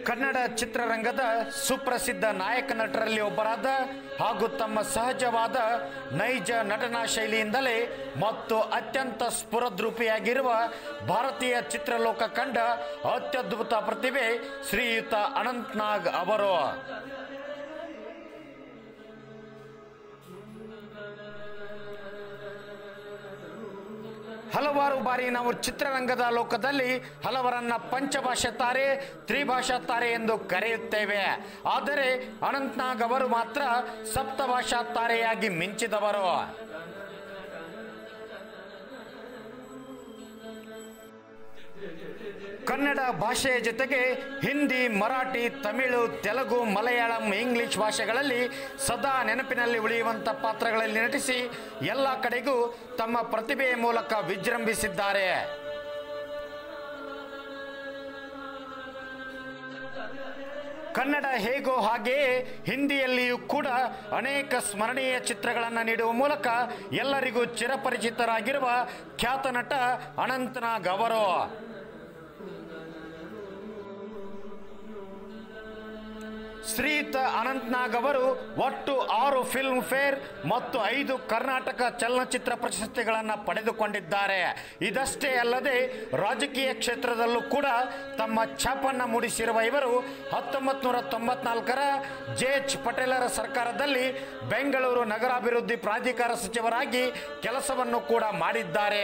ಕನ್ನಡ ಚಿತ್ರರಂಗದ ಸುಪ್ರಸಿದ್ಧ ನಾಯಕ ನಟರಲ್ಲಿ ಒಬ್ಬರಾದ ಹಾಗೂ ತಮ್ಮ ಸಹಜವಾದ ನೈಜ ನಟನಾ ಶೈಲಿಯಿಂದಲೇ ಮತ್ತು ಅತ್ಯಂತ ಸ್ಫುರದ್ರೂಪಿಯಾಗಿರುವ ಭಾರತೀಯ ಚಿತ್ರಲೋಕ ಕಂಡ ಅತ್ಯದ್ಭುತ ಪ್ರತಿಭೆ ಶ್ರೀಯುತ ಅನಂತ್ನಾಗ್ ಅವರು ಹಲವಾರು ಬಾರಿ ನಾವು ಚಿತ್ರರಂಗದ ಲೋಕದಲ್ಲಿ ಹಲವರನ್ನ ಪಂಚಭಾಷೆ ತಾರೆ ತ್ರಿಭಾಷಾ ತಾರೆ ಎಂದು ಕರೆಯುತ್ತೇವೆ ಆದರೆ ಅನಂತ್ನಾಗ್ ಅವರು ಮಾತ್ರ ಸಪ್ತಭಾಷಾ ತಾರೆಯಾಗಿ ಮಿಂಚಿದವರು ಕನ್ನಡ ಭಾಷೆಯ ಜೊತೆಗೆ ಹಿಂದಿ ಮರಾಠಿ ತಮಿಳು ತೆಲುಗು ಮಲಯಾಳಂ ಇಂಗ್ಲಿಷ್ ಭಾಷೆಗಳಲ್ಲಿ ಸದಾ ನೆನಪಿನಲ್ಲಿ ಉಳಿಯುವಂಥ ಪಾತ್ರಗಳಲ್ಲಿ ನಟಿಸಿ ಎಲ್ಲ ಕಡೆಗೂ ತಮ್ಮ ಪ್ರತಿಭೆಯ ಮೂಲಕ ವಿಜೃಂಭಿಸಿದ್ದಾರೆ ಕನ್ನಡ ಹೇಗೋ ಹಾಗೆಯೇ ಹಿಂದಿಯಲ್ಲಿಯೂ ಕೂಡ ಅನೇಕ ಸ್ಮರಣೀಯ ಚಿತ್ರಗಳನ್ನು ನೀಡುವ ಮೂಲಕ ಎಲ್ಲರಿಗೂ ಚಿರಪರಿಚಿತರಾಗಿರುವ ಖ್ಯಾತ ನಟ ಅನಂತನಾಗ್ ಅವರು ಶ್ರೀಯುತ ಅನಂತ್ನಾಗ್ ಅವರು ಒಟ್ಟು ಆರು ಫಿಲ್ಮ್ ಫೇರ್ ಮತ್ತು ಐದು ಕರ್ನಾಟಕ ಚಲನಚಿತ್ರ ಪ್ರಶಸ್ತಿಗಳನ್ನು ಪಡೆದುಕೊಂಡಿದ್ದಾರೆ ಇದಷ್ಟೇ ಅಲ್ಲದೆ ರಾಜಕೀಯ ಕ್ಷೇತ್ರದಲ್ಲೂ ಕೂಡ ತಮ್ಮ ಛಾಪನ್ನು ಮೂಡಿಸಿರುವ ಇವರು ಹತ್ತೊಂಬತ್ತು ನೂರ ತೊಂಬತ್ನಾಲ್ಕರ ಜೆ ಎಚ್ ಪಟೇಲರ ಸರ್ಕಾರದಲ್ಲಿ ಬೆಂಗಳೂರು ನಗರಾಭಿವೃದ್ಧಿ ಪ್ರಾಧಿಕಾರ ಸಚಿವರಾಗಿ ಕೆಲಸವನ್ನು ಕೂಡ ಮಾಡಿದ್ದಾರೆ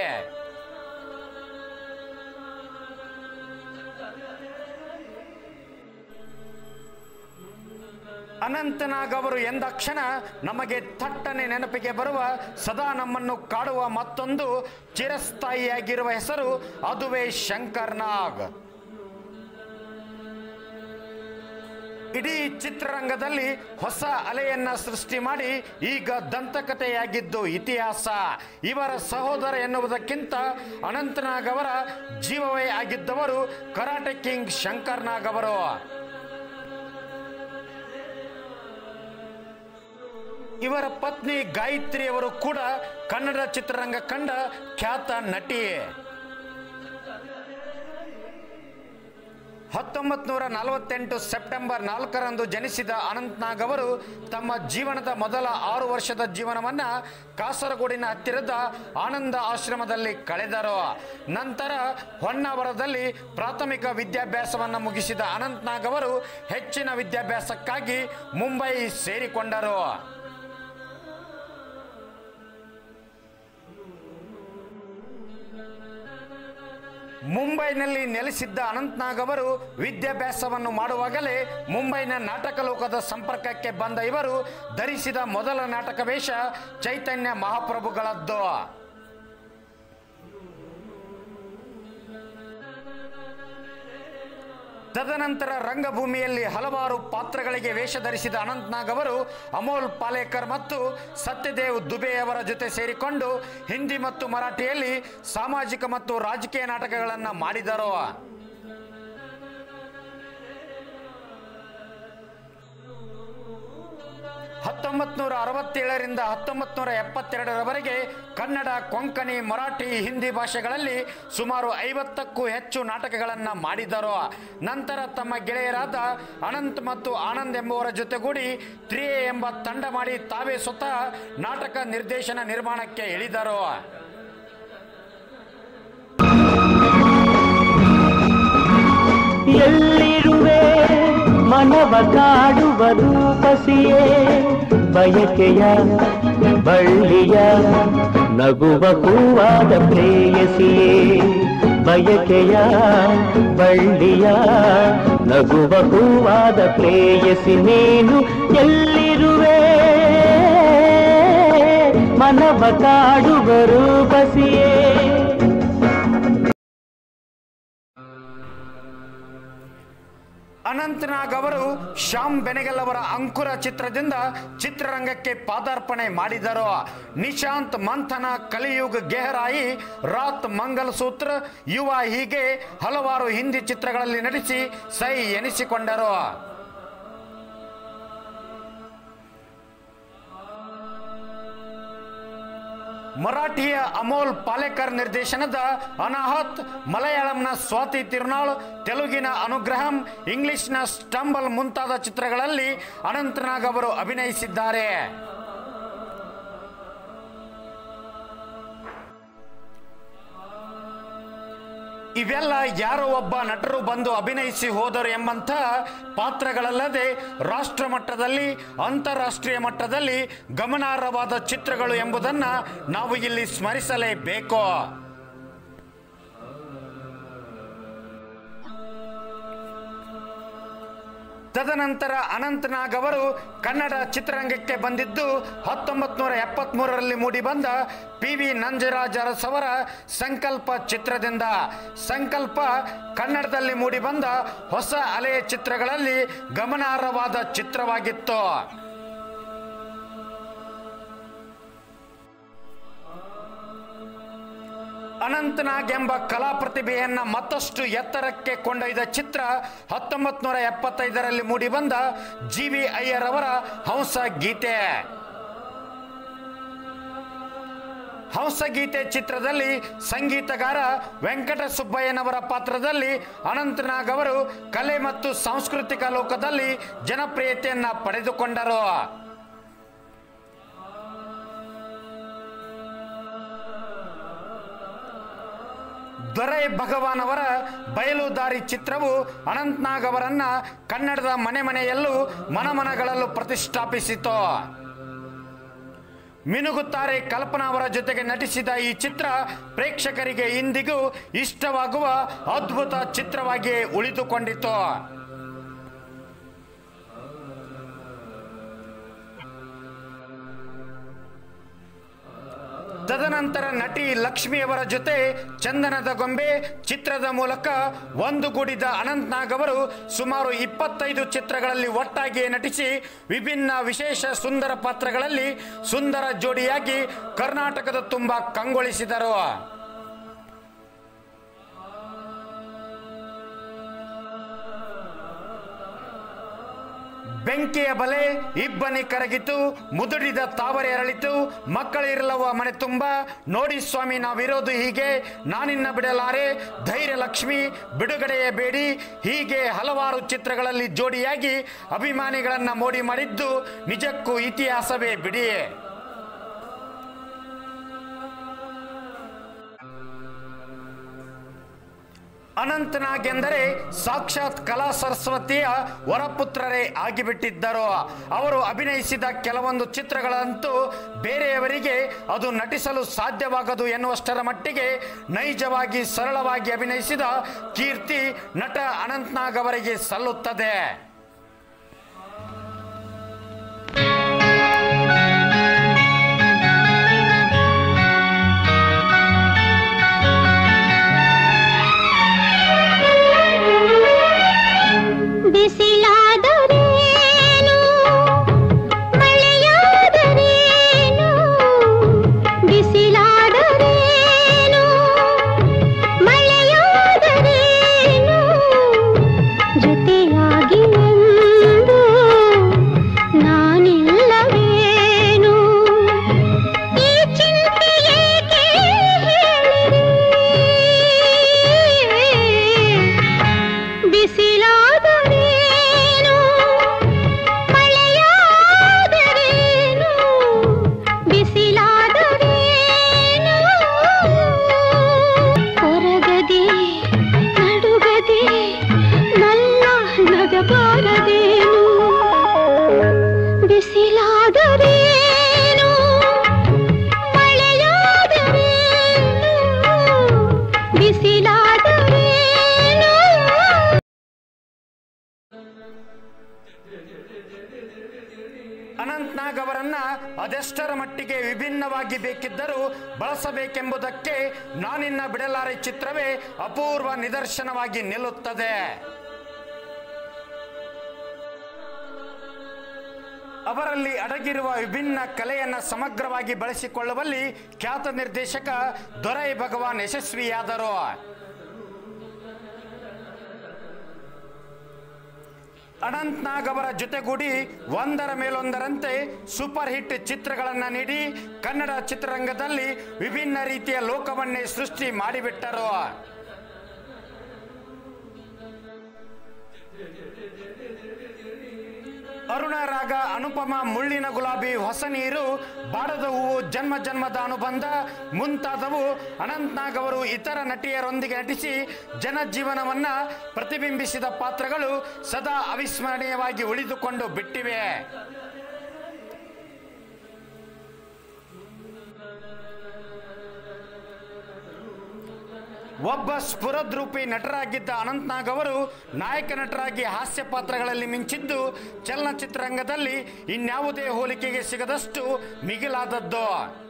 ಅನಂತನಾಗ್ ಅವರು ಎಂದಾಕ್ಷಣ ನಮಗೆ ಥಟ್ಟನೆ ನೆನಪಿಗೆ ಬರುವ ಸದಾ ನಮ್ಮನ್ನು ಕಾಡುವ ಮತ್ತೊಂದು ಚಿರಸ್ಥಾಯಿಯಾಗಿರುವ ಹೆಸರು ಅದುವೇ ಶಂಕರ್ನಾಗ್ ಇಡೀ ಚಿತ್ರರಂಗದಲ್ಲಿ ಹೊಸ ಅಲೆಯನ್ನ ಸೃಷ್ಟಿ ಮಾಡಿ ಈಗ ದಂತಕಥೆಯಾಗಿದ್ದು ಇತಿಹಾಸ ಇವರ ಸಹೋದರ ಎನ್ನುವುದಕ್ಕಿಂತ ಅನಂತನಾಗ್ ಅವರ ಜೀವವೇ ಆಗಿದ್ದವರು ಕರಾಟೆ ಕಿಂಗ್ ಶಂಕರ್ನಾಗ್ ಅವರು ಇವರ ಪತ್ನಿ ಗಾಯತ್ರಿ ಅವರು ಕೂಡ ಕನ್ನಡ ಚಿತ್ರರಂಗ ಕಂಡ ಖ್ಯಾತ ನಟಿ ಹತ್ತೊಂಬತ್ತು ನೂರ ನಲವತ್ತೆಂಟು ಸೆಪ್ಟೆಂಬರ್ ನಾಲ್ಕರಂದು ಜನಿಸಿದ ಅನಂತ್ನಾಗ್ ಅವರು ತಮ್ಮ ಜೀವನದ ಮೊದಲ ಆರು ವರ್ಷದ ಜೀವನವನ್ನ ಕಾಸರಗೋಡಿನ ಹತ್ತಿರದ ಆನಂದ ಆಶ್ರಮದಲ್ಲಿ ಕಳೆದರು ನಂತರ ಹೊನ್ನಾವರದಲ್ಲಿ ಪ್ರಾಥಮಿಕ ವಿದ್ಯಾಭ್ಯಾಸವನ್ನು ಮುಗಿಸಿದ ಅನಂತ್ನಾಗ್ ಅವರು ಹೆಚ್ಚಿನ ವಿದ್ಯಾಭ್ಯಾಸಕ್ಕಾಗಿ ಮುಂಬೈ ಸೇರಿಕೊಂಡರು ಮುಂಬೈನಲ್ಲಿ ನೆಲೆಸಿದ್ದ ಅನಂತ್ನಾಗ್ ಅವರು ವಿದ್ಯಾಭ್ಯಾಸವನ್ನು ಮಾಡುವಾಗಲೇ ಮುಂಬೈನ ನಾಟಕ ಲೋಕದ ಸಂಪರ್ಕಕ್ಕೆ ಬಂದ ಇವರು ಧರಿಸಿದ ಮೊದಲ ನಾಟಕ ವೇಷ ಚೈತನ್ಯ ಮಹಾಪ್ರಭುಗಳದ್ದು ತದನಂತರ ರಂಗಭೂಮಿಯಲ್ಲಿ ಹಲವಾರು ಪಾತ್ರಗಳಿಗೆ ವೇಷ ಧರಿಸಿದ ಅನಂತ್ನಾಗ್ ಅವರು ಅಮೋಲ್ ಪಾಲೇಕರ್ ಮತ್ತು ಸತ್ಯದೇವ್ ದುಬೆ ಅವರ ಜೊತೆ ಸೇರಿಕೊಂಡು ಹಿಂದಿ ಮತ್ತು ಮರಾಠಿಯಲ್ಲಿ ಸಾಮಾಜಿಕ ಮತ್ತು ರಾಜಕೀಯ ನಾಟಕಗಳನ್ನು ಮಾಡಿದರು ಹತ್ತೊಂಬತ್ತು ನೂರ ಅರವತ್ತೇಳರಿಂದ ಹತ್ತೊಂಬತ್ತು ನೂರ ಎಪ್ಪತ್ತೆರಡರವರೆಗೆ ಕನ್ನಡ ಕೊಂಕಣಿ ಮರಾಠಿ ಹಿಂದಿ ಭಾಷೆಗಳಲ್ಲಿ ಸುಮಾರು ಐವತ್ತಕ್ಕೂ ಹೆಚ್ಚು ನಾಟಕಗಳನ್ನು ಮಾಡಿದರು ನಂತರ ತಮ್ಮ ಗೆಳೆಯರಾದ ಅನಂತ್ ಮತ್ತು ಆನಂದ್ ಎಂಬುವರ ಜೊತೆಗೂಡಿ ತ್ರಿಯೆ ಎಂಬ ತಂಡ ಮಾಡಿ ತಾವೇ ಸ್ವತಃ ನಾಟಕ ನಿರ್ದೇಶನ ನಿರ್ಮಾಣಕ್ಕೆ ಇಳಿದರು ಎಲ್ಲಿರುವೆ ಮನವ ಕಾಡುವ ರೂಪಸಿಯೇ ಬಯಕೆಯ ಬಳ್ಳಿಯ ನಗುವ ಹೂವಾದ ಪ್ರೇಯಸಿಯೇ ಬಯಕೆಯ ಬಳ್ಳಿಯ ನಗುವ ಹೂವಾದ ಪ್ರೇಯಸಿ ನೀನು ಎಲ್ಲಿರುವೆ ಮನವ ಕಾಡುವ ರೂಪಸಿಯೇ ಅನಂತನಾಗ್ ಅವರು ಶ್ಯಾಮ್ ಬೆನೆಗಲ್ ಅವರ ಅಂಕುರ ಚಿತ್ರದಿಂದ ಚಿತ್ರರಂಗಕ್ಕೆ ಪಾದಾರ್ಪಣೆ ಮಾಡಿದರು ನಿಶಾಂತ್ ಮಂಥನ ಕಲಿಯುಗ್ ಗೆಹರಾಯಿ ರಾತ್ ಮಂಗಲ್ ಸೂತ್ರ ಯುವ ಹೀಗೆ ಹಲವಾರು ಹಿಂದಿ ಚಿತ್ರಗಳಲ್ಲಿ ನಟಿಸಿ ಸೈ ಎನಿಸಿಕೊಂಡರು ಮರಾಠಿಯ ಅಮೋಲ್ ಪಾಲೇಕರ್ ನಿರ್ದೇಶನದ ಅನಾಹತ್ ಮಲಯಾಳಂನ ಸ್ವಾತಿ ತಿರುನಾಳ್ ತೆಲುಗಿನ ಅನುಗ್ರಹಂ ಇಂಗ್ಲಿಷ್ನ ಸ್ಟಂಬಲ್ ಮುಂತಾದ ಚಿತ್ರಗಳಲ್ಲಿ ಅನಂತನಾಗ್ ಅವರು ಅಭಿನಯಿಸಿದ್ದಾರೆ ಇವೆಲ್ಲ ಯಾರೋ ಒಬ್ಬ ನಟರು ಬಂದು ಅಭಿನಯಿಸಿ ಹೋದರು ಎಂಬಂಥ ಪಾತ್ರಗಳಲ್ಲದೆ ರಾಷ್ಟ್ರ ಮಟ್ಟದಲ್ಲಿ ಅಂತಾರಾಷ್ಟ್ರೀಯ ಮಟ್ಟದಲ್ಲಿ ಗಮನಾರ್ಹವಾದ ಚಿತ್ರಗಳು ಎಂಬುದನ್ನು ನಾವು ಇಲ್ಲಿ ಸ್ಮರಿಸಲೇಬೇಕು ತದನಂತರ ಅನಂತನಾಗ್ ಅವರು ಕನ್ನಡ ಚಿತ್ರರಂಗಕ್ಕೆ ಬಂದಿದ್ದು ಹತ್ತೊಂಬತ್ತು ನೂರ ಎಪ್ಪತ್ಮೂರರಲ್ಲಿ ಮೂಡಿಬಂದ ಪಿ ವಿ ನಂಜರಾಜ್ ಅರಸ್ ಅವರ ಸಂಕಲ್ಪ ಚಿತ್ರದಿಂದ ಸಂಕಲ್ಪ ಕನ್ನಡದಲ್ಲಿ ಮೂಡಿಬಂದ ಹೊಸ ಅಲೆಯ ಚಿತ್ರಗಳಲ್ಲಿ ಗಮನಾರ್ಹವಾದ ಚಿತ್ರವಾಗಿತ್ತು ಅನಂತನಾಗ್ ಎಂಬ ಕಲಾ ಪ್ರತಿಭೆಯನ್ನ ಮತ್ತಷ್ಟು ಎತ್ತರಕ್ಕೆ ಕೊಂಡೊಯ್ದ ಚಿತ್ರ ಹತ್ತೊಂಬತ್ತು ನೂರ ಎಪ್ಪತ್ತೈದರಲ್ಲಿ ಮೂಡಿಬಂದ ಜಿ ವಿ ಅಯ್ಯರ್ ಅವರ ಹಂಸ ಗೀತೆ ಹಂಸಗೀತೆ ಚಿತ್ರದಲ್ಲಿ ಸಂಗೀತಗಾರ ವೆಂಕಟ ಸುಬ್ಬಯ್ಯನವರ ಪಾತ್ರದಲ್ಲಿ ಅನಂತನಾಗ್ ಅವರು ಕಲೆ ಮತ್ತು ಸಾಂಸ್ಕೃತಿಕ ಲೋಕದಲ್ಲಿ ಜನಪ್ರಿಯತೆಯನ್ನ ಪಡೆದುಕೊಂಡರು ದೊರೆ ಭಗವಾನ್ ಅವರ ಬಯಲುದಾರಿ ಚಿತ್ರವು ಅನಂತ್ನಾಗ್ ಅವರನ್ನ ಕನ್ನಡದ ಮನೆ ಮನೆಯಲ್ಲೂ ಮನಮನಗಳಲ್ಲೂ ಪ್ರತಿಷ್ಠಾಪಿಸಿತು ಮಿನುಗುತ್ತಾರೆ ಕಲ್ಪನಾ ಅವರ ಜೊತೆಗೆ ನಟಿಸಿದ ಈ ಚಿತ್ರ ಪ್ರೇಕ್ಷಕರಿಗೆ ಇಂದಿಗೂ ಇಷ್ಟವಾಗುವ ಅದ್ಭುತ ಚಿತ್ರವಾಗಿಯೇ ಉಳಿದುಕೊಂಡಿತು ತದನಂತರ ನಟಿ ಲಕ್ಷ್ಮಿಯವರ ಜೊತೆ ಚಂದನದ ಗೊಂಬೆ ಚಿತ್ರದ ಮೂಲಕ ಒಂದುಗೂಡಿದ ಅನಂತ್ನಾಗ್ ಅವರು ಸುಮಾರು ಇಪ್ಪತ್ತೈದು ಚಿತ್ರಗಳಲ್ಲಿ ಒಟ್ಟಾಗಿಯೇ ನಟಿಸಿ ವಿಭಿನ್ನ ವಿಶೇಷ ಸುಂದರ ಪಾತ್ರಗಳಲ್ಲಿ ಸುಂದರ ಜೋಡಿಯಾಗಿ ಕರ್ನಾಟಕದ ತುಂಬ ಕಂಗೊಳಿಸಿದರು ಬೆಂಕಿಯ ಬಲೆ ಇಬ್ಬನಿ ಕರಗಿತು ಮುದುಡಿದ ತಾವರೆ ಅರಳಿತು ಮಕ್ಕಳಿರಲವ ಮನೆ ತುಂಬ ನೋಡಿ ಸ್ವಾಮಿ ನಾವಿರೋದು ಹೀಗೆ ನಾನಿನ್ನ ಬಿಡಲಾರೆ ಧೈರ್ಯ ಲಕ್ಷ್ಮಿ ಬಿಡುಗಡೆಯ ಬೇಡಿ ಹೀಗೆ ಹಲವಾರು ಚಿತ್ರಗಳಲ್ಲಿ ಜೋಡಿಯಾಗಿ ಅಭಿಮಾನಿಗಳನ್ನ ಮೋಡಿ ಮಾಡಿದ್ದು ನಿಜಕ್ಕೂ ಇತಿಹಾಸವೇ ಬಿಡಿ ಅನಂತನಾಗ್ ಎಂದರೆ ಸಾಕ್ಷಾತ್ ಕಲಾ ಸರಸ್ವತಿಯ ವರಪುತ್ರರೇ ಆಗಿಬಿಟ್ಟಿದ್ದರು ಅವರು ಅಭಿನಯಿಸಿದ ಕೆಲವೊಂದು ಚಿತ್ರಗಳಂತೂ ಬೇರೆಯವರಿಗೆ ಅದು ನಟಿಸಲು ಸಾಧ್ಯವಾಗದು ಎನ್ನುವಷ್ಟರ ಮಟ್ಟಿಗೆ ನೈಜವಾಗಿ ಸರಳವಾಗಿ ಅಭಿನಯಿಸಿದ ಕೀರ್ತಿ ನಟ ಅನಂತನಾಗ್ ಅವರಿಗೆ ಸಲ್ಲುತ್ತದೆ ಬಿಸಿಲಾದರೇನು ಮಳೆಯಾದರೇನು ಬಿಸಿಲಾದರೇನು ಮಳೆಯಾದರೇನು ಜೊತೆಯಾಗಿ ಎಂದು ನಾನಿಲ್ಲವೇನು ಈ ಚಿಂತೆ ಏಕೆ ಹೇಳಿರಿ ಬಿಸಿಲಾದರೇನು ಮಳೆಯಾದರೇನು ಬಿಸಿಲಾದರೇನು ಹೊರಗದೆ ನಡುಗದೆ ನಲ್ಲ ನಗಬಾರದೇನು ಬಿಸಿಲಾದರೇನು ಮಳೆಯಾದರೇನು ಬಿಸಿಲಾದರೇನು ಅನಂತ್ನಾಗ್ ಅವರನ್ನ ಅದೆಷ್ಟರ ಮಟ್ಟಿಗೆ ವಿಭಿನ್ನವಾಗಿ ಬೇಕಿದ್ದರೂ ಬಳಸಬೇಕೆಂಬುದಕ್ಕೆ ನಾನಿನ್ನ ಬಿಡಲಾರೆ ಚಿತ್ರವೇ ಅಪೂರ್ವ ನಿದರ್ಶನವಾಗಿ ನಿಲ್ಲುತ್ತದೆ ಅವರಲ್ಲಿ ಅಡಗಿರುವ ವಿಭಿನ್ನ ಕಲೆಯನ್ನು ಸಮಗ್ರವಾಗಿ ಬಳಸಿಕೊಳ್ಳುವಲ್ಲಿ ಖ್ಯಾತ ನಿರ್ದೇಶಕ ದೊರೈ ಭಗವಾನ್ ಯಶಸ್ವಿಯಾದರು ಅನಂತ್ ನಾಗ್ ಅವರ ಜೊತೆಗೂಡಿ ಒಂದರ ಮೇಲೊಂದರಂತೆ ಸೂಪರ್ ಹಿಟ್ ಚಿತ್ರಗಳನ್ನು ನೀಡಿ ಕನ್ನಡ ಚಿತ್ರರಂಗದಲ್ಲಿ ವಿಭಿನ್ನ ರೀತಿಯ ಲೋಕವನ್ನೇ ಸೃಷ್ಟಿ ಮಾಡಿಬಿಟ್ಟರು ಅರುಣ ರಾಗ ಅನುಪಮ ಮುಳ್ಳಿನ ಗುಲಾಬಿ ಹೊಸ ನೀರು ಬಾಡದ ಹೂವು ಜನ್ಮ ಜನ್ಮದ ಅನುಬಂಧ ಮುಂತಾದವು ಅನಂತ್ನಾಗ್ ಅವರು ಇತರ ನಟಿಯರೊಂದಿಗೆ ನಟಿಸಿ ಜನಜೀವನವನ್ನ ಪ್ರತಿಬಿಂಬಿಸಿದ ಪಾತ್ರಗಳು ಸದಾ ಅವಿಸ್ಮರಣೀಯವಾಗಿ ಉಳಿದುಕೊಂಡು ಬಿಟ್ಟಿವೆ ಒಬ್ಬ ಸ್ಫುರದ್ರೂಪಿ ನಟರಾಗಿದ್ದ ಅನಂತ್ನಾಗ್ ಅವರು ನಾಯಕ ನಟರಾಗಿ ಹಾಸ್ಯ ಪಾತ್ರಗಳಲ್ಲಿ ಮಿಂಚಿದ್ದು ಚಲನಚಿತ್ರರಂಗದಲ್ಲಿ ಇನ್ಯಾವುದೇ ಹೋಲಿಕೆಗೆ ಸಿಗದಷ್ಟು ಮಿಗಿಲಾದದ್ದು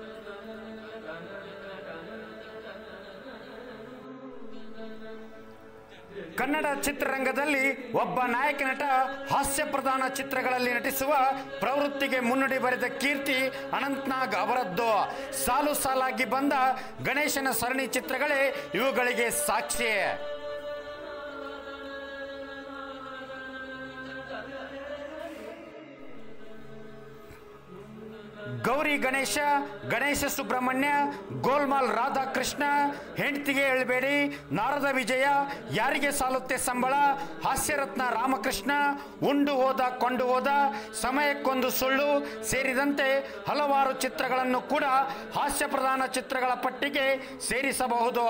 ಕನ್ನಡ ಚಿತ್ರರಂಗದಲ್ಲಿ ಒಬ್ಬ ನಾಯಕ ನಟ ಹಾಸ್ಯ ಪ್ರಧಾನ ಚಿತ್ರಗಳಲ್ಲಿ ನಟಿಸುವ ಪ್ರವೃತ್ತಿಗೆ ಮುನ್ನುಡಿ ಬರೆದ ಕೀರ್ತಿ ಅನಂತ್ನಾಗ್ ಅವರದ್ದು ಸಾಲು ಸಾಲಾಗಿ ಬಂದ ಗಣೇಶನ ಸರಣಿ ಚಿತ್ರಗಳೇ ಇವುಗಳಿಗೆ ಸಾಕ್ಷಿ ಗೌರಿ ಗಣೇಶ ಗಣೇಶ ಸುಬ್ರಹ್ಮಣ್ಯ ಗೋಲ್ಮಾಲ್ ರಾಧಾಕೃಷ್ಣ ಹೆಂಡತಿಗೆ ಹೇಳ್ಬೇಡಿ ನಾರದ ವಿಜಯ ಯಾರಿಗೆ ಸಾಲುತ್ತೆ ಸಂಬಳ ಹಾಸ್ಯರತ್ನ ರಾಮಕೃಷ್ಣ ಉಂಡು ಹೋದ ಕೊಂಡು ಹೋದ ಸಮಯಕ್ಕೊಂದು ಸುಳ್ಳು ಸೇರಿದಂತೆ ಹಲವಾರು ಚಿತ್ರಗಳನ್ನು ಕೂಡ ಹಾಸ್ಯ ಪ್ರಧಾನ ಚಿತ್ರಗಳ ಪಟ್ಟಿಗೆ ಸೇರಿಸಬಹುದು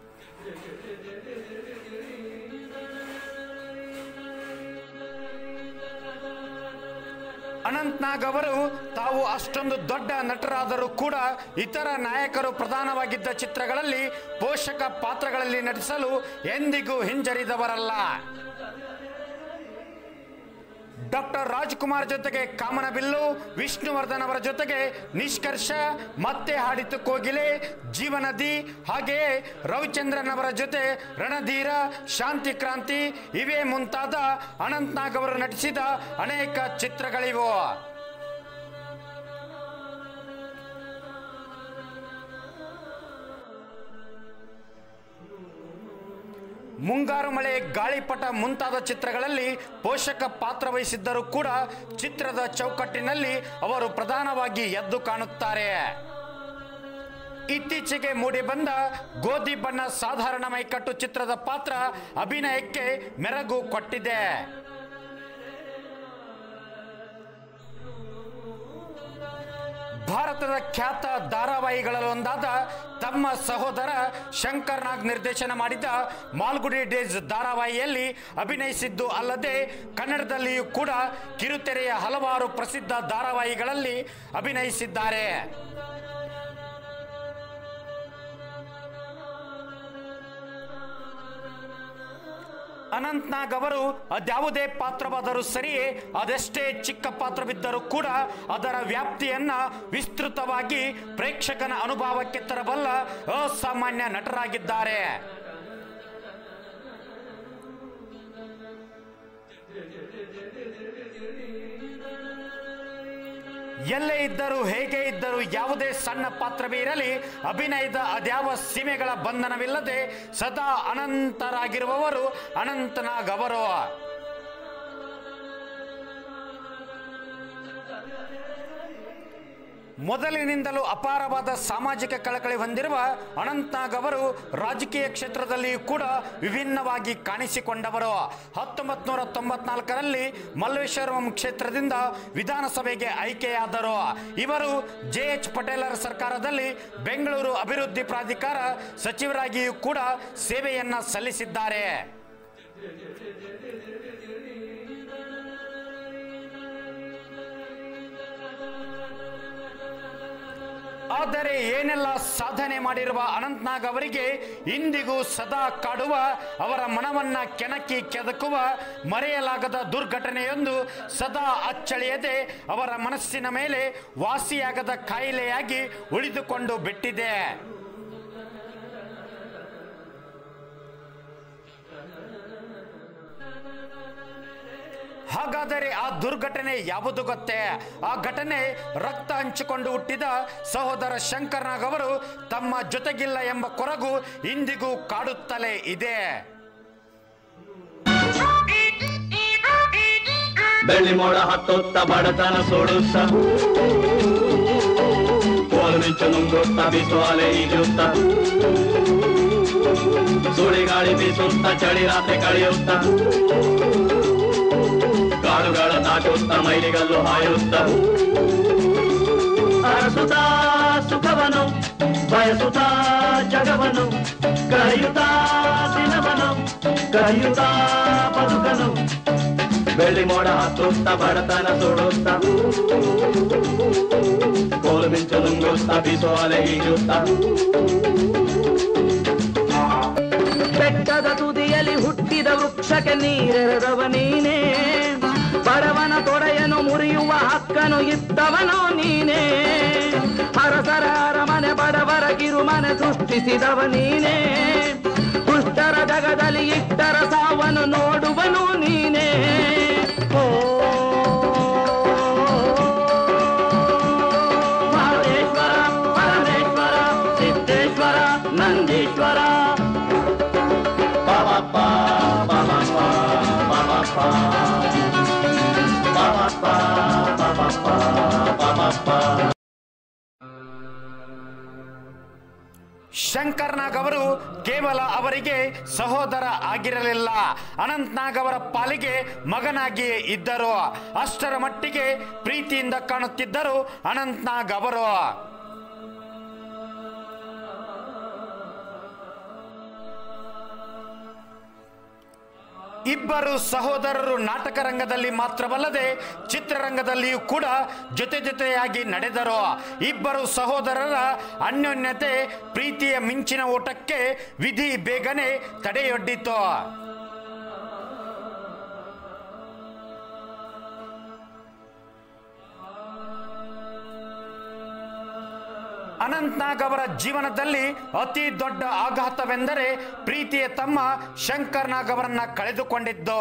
ಅನಂತ್ನಾಗ್ ಅವರು ತಾವು ಅಷ್ಟೊಂದು ದೊಡ್ಡ ನಟರಾದರೂ ಕೂಡ ಇತರ ನಾಯಕರು ಪ್ರಧಾನವಾಗಿದ್ದ ಚಿತ್ರಗಳಲ್ಲಿ ಪೋಷಕ ಪಾತ್ರಗಳಲ್ಲಿ ನಟಿಸಲು ಎಂದಿಗೂ ಹಿಂಜರಿದವರಲ್ಲ ಡಾಕ್ಟರ್ ರಾಜ್ಕುಮಾರ್ ಜೊತೆಗೆ ಕಾಮನಬಿಲ್ಲು ವಿಷ್ಣುವರ್ಧನ್ ಅವರ ಜೊತೆಗೆ ನಿಷ್ಕರ್ಷ ಮತ್ತೆ ಹಾಡಿತು ಕೋಗಿಲೆ ಜೀವನದಿ ಹಾಗೆಯೇ ರವಿಚಂದ್ರನ್ ಅವರ ಜೊತೆ ರಣಧೀರ ಶಾಂತಿ ಕ್ರಾಂತಿ ಇವೇ ಮುಂತಾದ ಅನಂತ್ನಾಗ್ ಅವರು ನಟಿಸಿದ ಅನೇಕ ಚಿತ್ರಗಳಿವು ಮುಂಗಾರು ಮಳೆ ಗಾಳಿಪಟ ಮುಂತಾದ ಚಿತ್ರಗಳಲ್ಲಿ ಪೋಷಕ ಪಾತ್ರ ವಹಿಸಿದ್ದರೂ ಕೂಡ ಚಿತ್ರದ ಚೌಕಟ್ಟಿನಲ್ಲಿ ಅವರು ಪ್ರಧಾನವಾಗಿ ಎದ್ದು ಕಾಣುತ್ತಾರೆ ಇತ್ತೀಚೆಗೆ ಮೂಡಿಬಂದ ಗೋಧಿ ಬಣ್ಣ ಸಾಧಾರಣ ಮೈಕಟ್ಟು ಚಿತ್ರದ ಪಾತ್ರ ಅಭಿನಯಕ್ಕೆ ಮೆರಗು ಕೊಟ್ಟಿದೆ ಭಾರತದ ಖ್ಯಾತ ಧಾರಾವಾಹಿಗಳಲ್ಲೊಂದಾದ ತಮ್ಮ ಸಹೋದರ ಶಂಕರ್ ನಾಗ್ ನಿರ್ದೇಶನ ಮಾಡಿದ ಮಾಲ್ಗುಡಿ ಡೇಸ್ ಧಾರಾವಾಹಿಯಲ್ಲಿ ಅಭಿನಯಿಸಿದ್ದು ಅಲ್ಲದೆ ಕನ್ನಡದಲ್ಲಿಯೂ ಕೂಡ ಕಿರುತೆರೆಯ ಹಲವಾರು ಪ್ರಸಿದ್ಧ ಧಾರಾವಾಹಿಗಳಲ್ಲಿ ಅಭಿನಯಿಸಿದ್ದಾರೆ ಅನಂತ್ನಾಗ್ ಅವರು ಅದ್ಯಾವುದೇ ಪಾತ್ರವಾದರೂ ಸರಿಯೇ ಅದೆಷ್ಟೇ ಚಿಕ್ಕ ಪಾತ್ರವಿದ್ದರೂ ಕೂಡ ಅದರ ವ್ಯಾಪ್ತಿಯನ್ನ ವಿಸ್ತೃತವಾಗಿ ಪ್ರೇಕ್ಷಕನ ಅನುಭವಕ್ಕೆ ತರಬಲ್ಲ ಅಸಾಮಾನ್ಯ ನಟರಾಗಿದ್ದಾರೆ ಎಲ್ಲೇ ಇದ್ದರೂ ಹೇಗೆ ಇದ್ದರೂ ಯಾವುದೇ ಸಣ್ಣ ಪಾತ್ರವೇ ಇರಲಿ ಅಭಿನಯದ ಅದ್ಯಾವ ಸೀಮೆಗಳ ಬಂಧನವಿಲ್ಲದೆ ಸದಾ ಅನಂತರಾಗಿರುವವರು ಅನಂತನಾಗ್ ಅವರು ಮೊದಲಿನಿಂದಲೂ ಅಪಾರವಾದ ಸಾಮಾಜಿಕ ಕಳಕಳಿ ಹೊಂದಿರುವ ಅನಂತ್ನಾಗ್ ಅವರು ರಾಜಕೀಯ ಕ್ಷೇತ್ರದಲ್ಲಿಯೂ ಕೂಡ ವಿಭಿನ್ನವಾಗಿ ಕಾಣಿಸಿಕೊಂಡವರು ಹತ್ತೊಂಬತ್ತು ನೂರ ತೊಂಬತ್ನಾಲ್ಕರಲ್ಲಿ ಮಲ್ಲೇಶ್ವರಂ ಕ್ಷೇತ್ರದಿಂದ ವಿಧಾನಸಭೆಗೆ ಆಯ್ಕೆಯಾದರು ಇವರು ಜೆ ಎಚ್ ಪಟೇಲರ ಸರ್ಕಾರದಲ್ಲಿ ಬೆಂಗಳೂರು ಅಭಿವೃದ್ಧಿ ಪ್ರಾಧಿಕಾರ ಸಚಿವರಾಗಿಯೂ ಕೂಡ ಸೇವೆಯನ್ನ ಸಲ್ಲಿಸಿದ್ದಾರೆ ಆದರೆ ಏನೆಲ್ಲ ಸಾಧನೆ ಮಾಡಿರುವ ಅನಂತ್ನಾಗ್ ಅವರಿಗೆ ಇಂದಿಗೂ ಸದಾ ಕಾಡುವ ಅವರ ಮನವನ್ನ ಕೆಣಕಿ ಕೆದಕುವ ಮರೆಯಲಾಗದ ದುರ್ಘಟನೆಯೊಂದು ಸದಾ ಅಚ್ಚಳಿಯದೆ ಅವರ ಮನಸ್ಸಿನ ಮೇಲೆ ವಾಸಿಯಾಗದ ಕಾಯಿಲೆಯಾಗಿ ಉಳಿದುಕೊಂಡು ಬಿಟ್ಟಿದೆ ಹಾಗಾದರೆ ಆ ದುರ್ಘಟನೆ ಯಾವುದು ಗೊತ್ತೇ ಆ ಘಟನೆ ರಕ್ತ ಹಂಚಿಕೊಂಡು ಹುಟ್ಟಿದ ಸಹೋದರ ಶಂಕರ್ನಾಗ್ ಅವರು ತಮ್ಮ ಜೊತೆಗಿಲ್ಲ ಎಂಬ ಕೊರಗು ಇಂದಿಗೂ ಕಾಡುತ್ತಲೇ ಇದೆ ಬೆಳ್ಳಿ ಮೋಡ ಹತ್ತುತ್ತ ಬಡತನ ಸೋಡುತ್ತ ಕೋಲು ಮಿಂಚು ನುಂಗುತ್ತ ಬೀಸು ಅಲೆ ಈಜುತ್ತ ಸುಳಿ ಗಾಳಿ ಬೀಸುತ್ತ ಚಳಿ ರಾತ್ರಿ ಕಳೆಯುತ್ತ ಕಾಡುಗಳ ದಾಟುತ್ತ ಮೈಲಿಗಲ್ಲು ಹಾಯುತ್ತ ಅರಸುತ್ತ ಸುಖವನು ಬಯಸುತ್ತ ಜಗವನು ಕರೆಯುತ್ತ ದಿನವನು ಕರೆಯುತ್ತ ಬದುಕನು ಬೆಳ್ಳಿ ಮೋಡ ಹತ್ತುತ್ತ ಬಡತನ ಸುಡುತ್ತ ಕೋಲು ಮಿಂಚು ನುಂಗುತ್ತ ಬೀಸು ಅಲೆ ಈಜುತ್ತ ಬೆಟ್ಟದ ತುದಿಯಲ್ಲಿ ಹುಟ್ಟಿದ ವೃಕ್ಷಕ್ಕೆ ನೀರೆರೆದವ ನೀನೇ ಬಡವನ ತೊಡೆಯನು ಮುರಿಯುವ ಹಕ್ಕನು ಇದ್ದವನೋ ನೀನೇ ಹರಸರ ಅರಮನೆ ಬಡವರ ಕಿರುಮನೆ ಸೃಷ್ಟಿಸಿದವ ನೀನೇ ದುಷ್ಟರ ಜಗದಲ್ಲಿ ಇಟ್ಟರ ಸಾವನು ನೋಡುವನು ನೀನೇ ಓ Mahadeshwara Parameshwara Siddeshwara Nandishwara Ba-ba-ba, ba-ba-ba, ba-ba-ba. Ba-ba-ba, ba-ba-ba, ba-ba-ba. Shankar ನಾಗ್ ಅವರು ಕೇವಲ ಅವರಿಗೆ ಸಹೋದರ ಆಗಿರಲಿಲ್ಲ ಅನಂತ್ ನಾಗ್ ಅವರ ಪಾಲಿಗೆ ಮಗನಾಗಿಯೇ ಇದ್ದರು ಅಷ್ಟರ ಮಟ್ಟಿಗೆ ಪ್ರೀತಿಯಿಂದ ಕಾಣುತ್ತಿದ್ದರು ಅನಂತ್ ನಾಗ್ ಅವರು ಇಬ್ಬರು ಸಹೋದರರು ನಾಟಕ ರಂಗದಲ್ಲಿ ಮಾತ್ರವಲ್ಲದೆ ಚಿತ್ರರಂಗದಲ್ಲಿಯೂ ಕೂಡ ಜೊತೆ ಜೊತೆಯಾಗಿ ನಡೆದರು ಇಬ್ಬರು ಸಹೋದರರ ಅನ್ಯೋನ್ಯತೆ ಪ್ರೀತಿಯ ಮಿಂಚಿನ ಓಟಕ್ಕೆ ವಿಧಿ ಬೇಗನೆ ತಡೆಯೊಡ್ಡಿತು ಅನಂತ್ ನಾಗ್ ಅವರ ಜೀವನದಲ್ಲಿ ಅತಿ ದೊಡ್ಡ ಆಘಾತವೆಂದರೆ ಪ್ರೀತಿಯ ತಮ್ಮ ಶಂಕರ್ ನಾಗ್ ಅವರನ್ನ ಕಳೆದುಕೊಂಡಿದ್ದು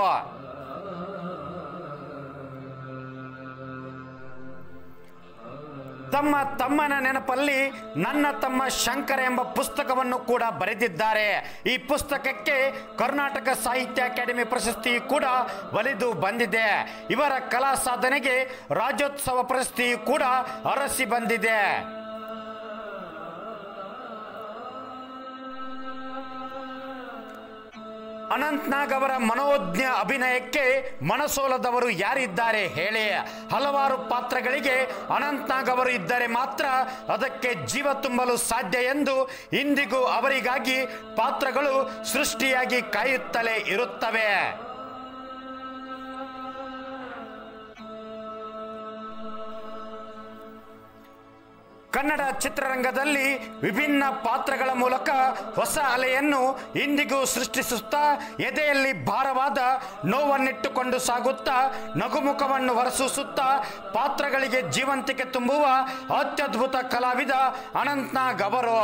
ತಮ್ಮ ತಮ್ಮನ ನೆನಪಲ್ಲಿ ನನ್ನ ತಮ್ಮ ಶಂಕರ ಎಂಬ ಪುಸ್ತಕವನ್ನು ಕೂಡ ಬರೆದಿದ್ದಾರೆ ಈ ಪುಸ್ತಕಕ್ಕೆ ಕರ್ನಾಟಕ ಸಾಹಿತ್ಯ ಅಕಾಡೆಮಿ ಪ್ರಶಸ್ತಿ ಕೂಡ ಒಲಿದು ಬಂದಿದೆ ಇವರ ಕಲಾ ಸಾಧನೆಗೆ ರಾಜ್ಯೋತ್ಸವ ಪ್ರಶಸ್ತಿಯು ಕೂಡ ಅರಸಿ ಬಂದಿದೆ ಅನಂತ್ ನಾಗ್ ಅವರ ಮನೋಜ್ಞ ಅಭಿನಯಕ್ಕೆ ಮನಸೋಲದವರು ಯಾರಿದ್ದಾರೆ ಹೇಳಿ ಹಲವಾರು ಪಾತ್ರಗಳಿಗೆ ಅನಂತ್ ನಾಗ್ ಅವರು ಇದ್ದರೆ ಮಾತ್ರ ಅದಕ್ಕೆ ಜೀವ ತುಂಬಲು ಸಾಧ್ಯ ಎಂದು ಇಂದಿಗೂ ಅವರಿಗಾಗಿ ಪಾತ್ರಗಳು ಸೃಷ್ಟಿಯಾಗಿ ಕಾಯುತ್ತಲೇ ಇರುತ್ತವೆ ಕನ್ನಡ ಚಿತ್ರರಂಗದಲ್ಲಿ ವಿಭಿನ್ನ ಪಾತ್ರಗಳ ಮೂಲಕ ಹೊಸ ಅಲೆಯನ್ನು ಇಂದಿಗೂ ಸೃಷ್ಟಿಸುತ್ತಾ ಎದೆಯಲ್ಲಿ ಭಾರವಾದ ನೋವನ್ನಿಟ್ಟುಕೊಂಡು ಸಾಗುತ್ತಾ ನಗುಮುಖವನ್ನು ಹೊರಸೂಸುತ್ತಾ ಪಾತ್ರಗಳಿಗೆ ಜೀವಂತಿಕೆ ತುಂಬುವ ಅತ್ಯದ್ಭುತ ಕಲಾವಿದ ಅನಂತ್ನಾಗ್ ಅವರು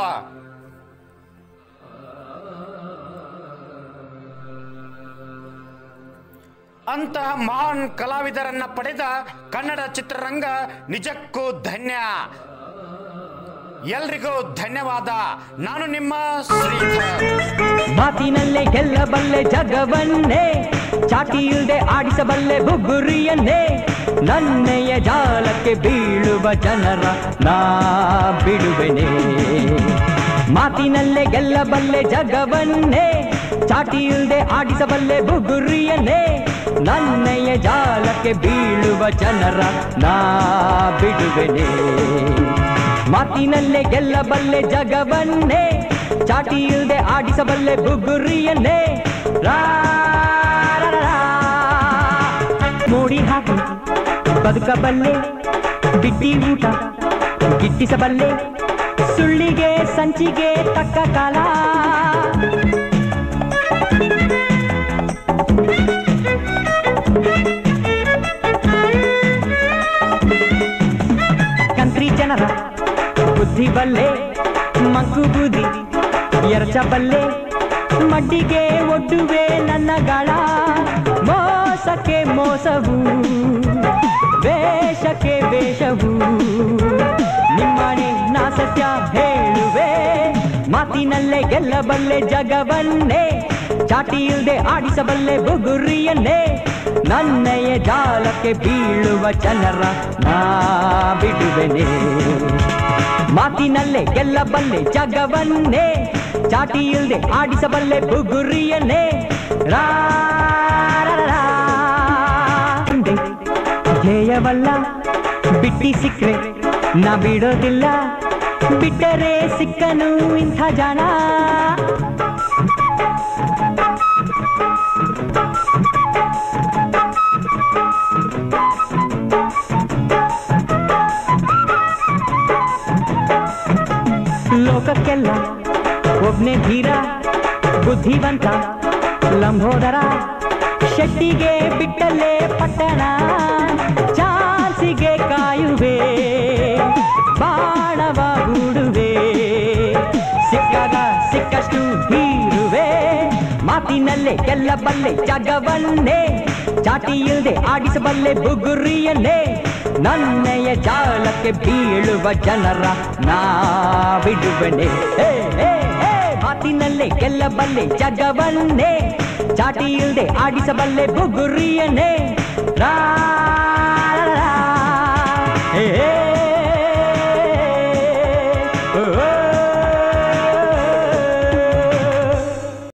ಅಂತಹ ಮಹಾನ್ ಕಲಾವಿದರನ್ನ ಪಡೆದ ಕನ್ನಡ ಚಿತ್ರರಂಗ ನಿಜಕ್ಕೂ ಧನ್ಯ ಎಲ್ರಿಗೂ ಧನ್ಯವಾದ ನಾನು ನಿಮ್ಮ ಶ್ರೀಧರ್ ಮಾತಿನಲ್ಲೇ ಗೆಲ್ಲಬಲ್ಲೆ ಜಗವನ್ನೇ ಚಾಟಿ ಇಲ್ದೆ ಆಡಿಸಬಲ್ಲೆ ಬುಗುರಿಯನ್ನೇ ನನ್ನೆಯ ಜಾಲಕ್ಕೆ ಬೀಳುವ ಜನರ ನಾ ಬಿಡುವೆನೆ ಮಾತಿನಲ್ಲೇ ಗೆಲ್ಲಬಲ್ಲೆ ಜಗವನ್ನೇ ಚಾಟಿ ಇಲ್ದೆ ಆಡಿಸಬಲ್ಲೆ ಬುಗುರಿಯನ್ನೇ ನನ್ನೆಯ ಜಾಲಕ್ಕೆ ಬೀಳುವ ಜನರ ನಾ ಬಿಡುವೆನೆ ಮಾತಿನಲ್ಲೇ ಗೆಲ್ಲಬಲ್ಲೆ ಜಗವನ್ನೇ ಚಾಟಿ ಇಲ್ದೆ ಆಡಿಸಬಲ್ಲೆ ಬುಗುರಿಯನ್ನೇ ರಾ ರಾ, ರಾ, ರಾ. ಮೋಡಿ ಹಾಕಿ ಬದುಕಬಲ್ಲೆ ಬಿಟ್ಟಿ ಊಟ ಗಿಟ್ಟಿಸಬಲ್ಲೆ ಸುಳ್ಳಿಗೆ ಸಂಚಿಗೆ ತಕ್ಕ ಕಾಲ ಕಂತ್ರಿ ಜನರ ಬುದ್ಧಿ ಬಲ್ಲೆ ಮಂಕು ಬೂದಿ ಎರಚಬಲ್ಲೆ ಮಡ್ಡಿಗೆ ಒಡ್ಡುವೆ ನನ್ನ ಗಾಳ ಮೋಸಕ್ಕೆ ಮೋಸವು ವೇಷಕ್ಕೆ ವೇಷವು ನಿಮ್ಮನೆ ನಾ ಸತ್ಯ ಹೇಳುವೆ ಮಾತಿನಲ್ಲೇ ಗೆಲ್ಲಬಲ್ಲೆ ಜಗವನ್ನೇ ಚಾಟಿ ಇಲ್ದೆ ಆಡಿಸಬಲ್ಲೆ ಬುಗುರಿಯನ್ನೇ ನನ್ನಯ ಜಾಲಕ್ಕೆ ಬೀಳುವ ಜನರ ನಾ ಬಿಡುವೆನೆ ಮಾತಿನಲ್ಲೇ ಗೆಲ್ಲಬಲ್ಲೆ ಜಗವನ್ನೇ ಚಾಟಿ ಇಲ್ದೆ ಆಡಿಸಬಲ್ಲೆ ಬುಗುರಿಯನ್ನೇ ರಾ ರಾ, ರಾ, ರಾ. ಮುಂದೆ ಧ್ಯೇಯವಲ್ಲ ಬಿಟ್ಟಿ ಸಿಕ್ರೆ ನಾ ಬಿಡೋದಿಲ್ಲ ಬಿಟ್ಟರೆ ಸಿಕ್ಕನು ಇಂಥ ಜನ ಲೋಕಕ್ಕೆಲ್ಲ ಒಬ್ನೇ ಧೀರ ಬುದ್ಧಿವಂತ ಲಂಬೋದರ ಶೆಟ್ಟಿಗೆ ಬಿಟ್ಟಲ್ಲೇ ಪಟ್ಟಣ ಚಾನ್ಸಿಗೆ ಕಾಯುವೆ ಬಾಣವ ಹೂಡುವೆ ಸಿಕ್ಕಾಗ ಸಿಕ್ಕಷ್ಟು ಹೀರುವೆ ಮಾತಿನಲ್ಲೇ ಗೆಲ್ಲಬಲ್ಲೆ ಜಗವನ್ನೇ ಚಾಟಿ ಇಲ್ದೆ ಆಡಿಸಬಲ್ಲೆ ಬುಗುರಿಯನ್ನೇ ನನ್ನಯ ಜಾಲಕ್ಕೆ ಬೀಳುವ ಜನರ ನಾ ಬಿಡುವನೆ ಹೇ, ಹೇ, ಹೇ. ಮಾತಿನಲ್ಲೇ ಗೆಲ್ಲಬಲ್ಲೆ ಜಗವನ್ನೇ ಚಾಟಿ ಇಲ್ದೆ ಆಡಿಸಬಲ್ಲೆ ಬುಗುರಿಯನ್ನೇ